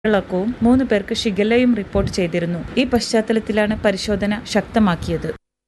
വയറിളക്കവും മൂന്ന് പേർക്ക് ഷിഗല്ലയും റിപ്പോർട്ട് ചെയ്തിരുന്നു ഈ പശ്ചാത്തലത്തിലാണ് പരിശോധന ശക്തമാക്കിയത്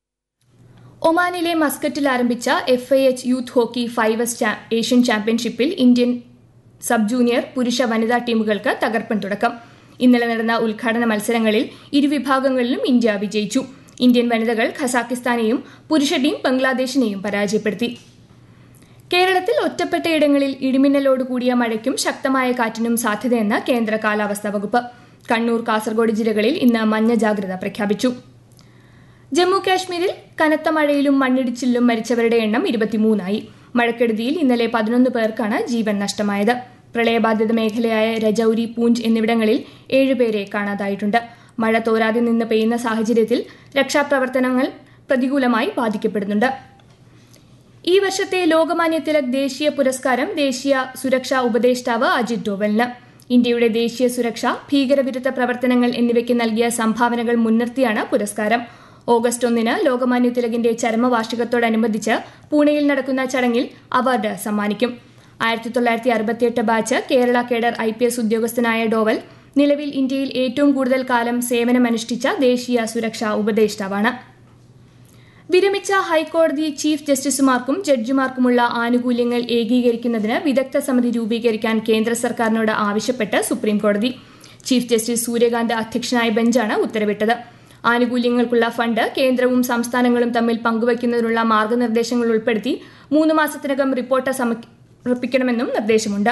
ഒമാനിലെ മസ്കറ്റിൽ ആരംഭിച്ച F I H youth hockey fives ചാ- ഏഷ്യൻ ചാമ്പ്യൻഷിപ്പിൽ ഇന്ത്യൻ സബ് ജൂനിയർ പുരുഷ വനിതാ ടീമുകൾക്ക് തകർപ്പൻ തുടക്കം ഇന്നലെ നടന്ന ഉദ്ഘാടന മത്സരങ്ങളിൽ ഇരുവിഭാഗങ്ങളിലും ഇന്ത്യ വിജയിച്ചു ഇന്ത്യൻ വനിതകൾ ഖസാക്കിസ്ഥാനെയും പുരുഷ ടീം ബംഗ്ലാദേശിനെയും പരാജയപ്പെടുത്തി കേരളത്തിൽ ഒറ്റപ്പെട്ടയിടങ്ങളിൽ ഇടിമിന്നലോട് കൂടിയ മഴയ്ക്കും ശക്തമായ കാറ്റിനും സാധ്യതയെന്ന് കേന്ദ്ര കാലാവസ്ഥാ വകുപ്പ് കണ്ണൂർ കാസർഗോഡ് ജില്ലകളിൽ ഇന്ന് മഞ്ഞ ജാഗ്രത പ്രഖ്യാപിച്ചു ജമ്മു കാശ്മീരിൽ കനത്ത മഴയിലും മണ്ണിടിച്ചിലും മരിച്ചവരുടെ എണ്ണം ഇരുപത്തിമൂന്നായി മഴക്കെടുതിയിൽ ഇന്നലെ പതിനൊന്ന് പേർക്കാണ് ജീവൻ നഷ്ടമായത് പ്രളയബാധിത മേഖലയായ രജൌരി പൂഞ്ച് എന്നിവിടങ്ങളിൽ ഏഴുപേരെ കാണാതായിട്ടുണ്ട് മഴ തോരാതെ നിന്ന് പെയ്യുന്ന സാഹചര്യത്തിൽ രക്ഷാപ്രവർത്തനങ്ങൾ പ്രതികൂലമായി ബാധിക്കപ്പെടുന്നുണ്ട് ഈ വർഷത്തെ ലോകമാന്യ തിലക് ദേശീയ പുരസ്കാരം ദേശീയ സുരക്ഷാ ഉപദേഷ്ടാവ് അജിത് ഡോവലിന് ഇന്ത്യയുടെ ദേശീയ സുരക്ഷ ഭീകരവിരുദ്ധ പ്രവർത്തനങ്ങൾ എന്നിവയ്ക്ക് നൽകിയ സംഭാവനകൾ മുൻനിർത്തിയാണ് പുരസ്കാരം ഓഗസ്റ്റ് ഒന്നിന് ലോകമാന്യ തിലകിന്റെ ചരമവാർഷികത്തോടനുബന്ധിച്ച് പൂനെയിൽ നടക്കുന്ന ചടങ്ങിൽ അവാർഡ് സമ്മാനിക്കും ആയിരത്തി തൊള്ളായിരത്തി അറുപത്തിയെട്ട് batch Kerala cadre I P S ഉദ്യോഗസ്ഥനായ ഡോവൽ നിലവിൽ ഇന്ത്യയിൽ ഏറ്റവും കൂടുതൽ കാലം സേവനമനുഷ്ഠിച്ച ദേശീയ സുരക്ഷാ ഉപദേഷ്ടാവാണ് വിരമിച്ച ഹൈക്കോടതി ചീഫ് ജസ്റ്റിസുമാർക്കും ജഡ്ജിമാർക്കുമുള്ള ആനുകൂല്യങ്ങൾ ഏകീകരിക്കുന്നതിന് വിദഗ്ധ സമിതി രൂപീകരിക്കാൻ കേന്ദ്ര സർക്കാരിനോട് ആവശ്യപ്പെട്ട് സുപ്രീംകോടതി ചീഫ് ജസ്റ്റിസ് സൂര്യകാന്ത് അധ്യക്ഷനായ ബെഞ്ചാണ് ഉത്തരവിട്ടത് ആനുകൂല്യങ്ങൾക്കുള്ള ഫണ്ട് കേന്ദ്രവും സംസ്ഥാനങ്ങളും തമ്മിൽ പങ്കുവയ്ക്കുന്നതിനുള്ള മാർഗനിർദ്ദേശങ്ങൾ ഉൾപ്പെടുത്തി മൂന്ന് മാസത്തിനകം റിപ്പോർട്ട് സമർപ്പിക്കണമെന്നും നിർദ്ദേശമുണ്ട്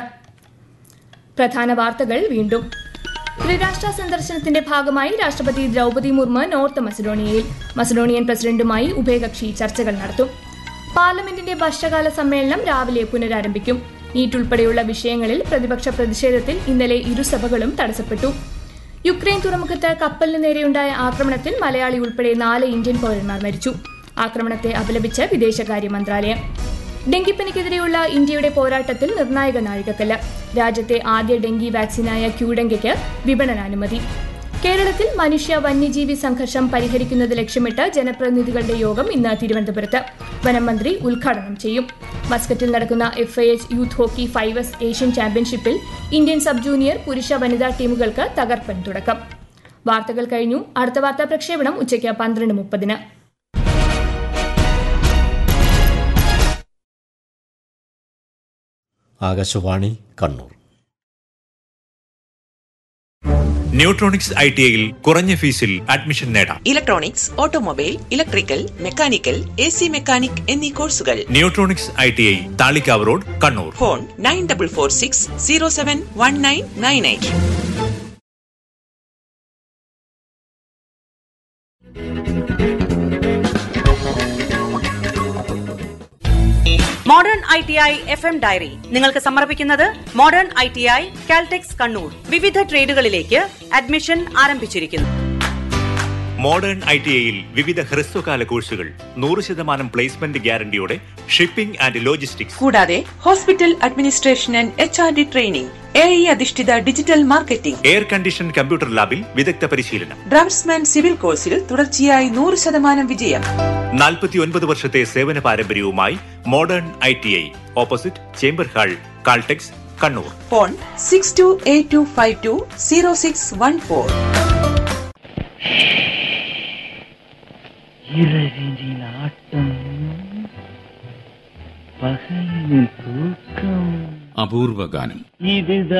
പ്രധാന വാർത്തകൾ വീണ്ടും ത്രിരാഷ്ട്ര സന്ദർശനത്തിന്റെ ഭാഗമായി രാഷ്ട്രപതി ദ്രൗപദി മുർമു നോർത്ത് മസഡോണിയയിൽ മസഡോണിയൻ പ്രസിഡന്റുമായി ഉഭയകക്ഷി ചർച്ചകൾ നടത്തും പാർലമെന്റിന്റെ വർഷകാല സമ്മേളനം രാവിലെ പുനരാരംഭിക്കും നീറ്റ് ഉൾപ്പെടെയുള്ള വിഷയങ്ങളിൽ പ്രതിപക്ഷ പ്രതിഷേധത്തിൽ ഇന്നലെ ഇരുസഭകളും തടസ്സപ്പെട്ടു യുക്രൈൻ തുറമുഖത്ത് കപ്പലിന് നേരെയുണ്ടായ ആക്രമണത്തിൽ മലയാളി ഉൾപ്പെടെ നാല് ഇന്ത്യൻ പൌരന്മാർ മരിച്ചു ആക്രമണത്തെ അപലപിച്ച് വിദേശകാര്യ മന്ത്രാലയം ഡെങ്കിപ്പനിക്കെതിരെയുള്ള ഇന്ത്യയുടെ പോരാട്ടത്തിൽ നിർണായക നാഴികക്കല്ല് രാജ്യത്തെ ആദ്യ ഡെങ്കി വാക്സിനായ ക്യൂഡെങ്കയ്ക്ക് വിപണനാനുമതി കേരളത്തിൽ മനുഷ്യ വന്യജീവി സംഘർഷം പരിഹരിക്കുന്നത് ലക്ഷ്യമിട്ട് ജനപ്രതിനിധികളുടെ യോഗം ഇന്ന് തിരുവനന്തപുരത്ത് വനം മന്ത്രി ഉദ്ഘാടനം ചെയ്യും മസ്കറ്റിൽ നടക്കുന്ന F I H youth hockey fives Asian ചാമ്പ്യൻഷിപ്പിൽ ഇന്ത്യൻ സബ് ജൂനിയർ പുരുഷ വനിതാ ടീമുകൾക്ക് തകർപ്പൻ തുടക്കം വാർത്തകൾ കഴിഞ്ഞു അടുത്ത വാർത്താ പ്രക്ഷേപണം ഉച്ചയ്ക്ക് പന്ത്രണ്ട് മുപ്പതിന് Akashvani Kannur Nutronics I T ഐയിൽ കുറഞ്ഞ ഫീസിൽ അഡ്മിഷൻ നേടാം electronics automobile electrical mechanical A C mechanic എന്നീ കോഴ്സുകൾ Nutronics I T I Thalikkavu road Kannur phone nine double four six zero seven one nine nine eight modern I T I F M diary നിങ്ങൾക്ക് സമർപ്പിക്കുന്നത് modern I T I Caltex Kannur വിവിധ ട്രേഡുകളിലേക്ക് admission ആരംഭിച്ചിരിക്കുന്നു modern I T ഐയിൽ വിവിധ ഹ്രസ്വകാല കോഴ്സുകൾ നൂറ് ശതമാനം പ്ലേസ്മെന്റ് ഗ്യാരണ്ടിയോടെ ഷിപ്പിംഗ് ആൻഡ് ലോജിസ്റ്റിക്സ് കൂടാതെ hospital administration and H R D training A I അധിഷ്ഠിത digital marketing air condition computer ലാബിൽ വിദഗ്ധ പരിശീലനം ഡ്രാഫ്റ്റ്സ്മാൻ സിവിൽ കോഴ്സിൽ തുടർച്ചയായി നൂറ് ശതമാനം വിജയം നാൽപ്പത്തി ഒൻപത് വർഷത്തെ സേവന പാരമ്പര്യവുമായി modern I T I opposite chamber hall Caltex Kannur phone six two eight two five two zero six one four இரவினில் ஆட்டம் பகலில் தூக்கம் അപൂർവ ഗാനം இதுதான்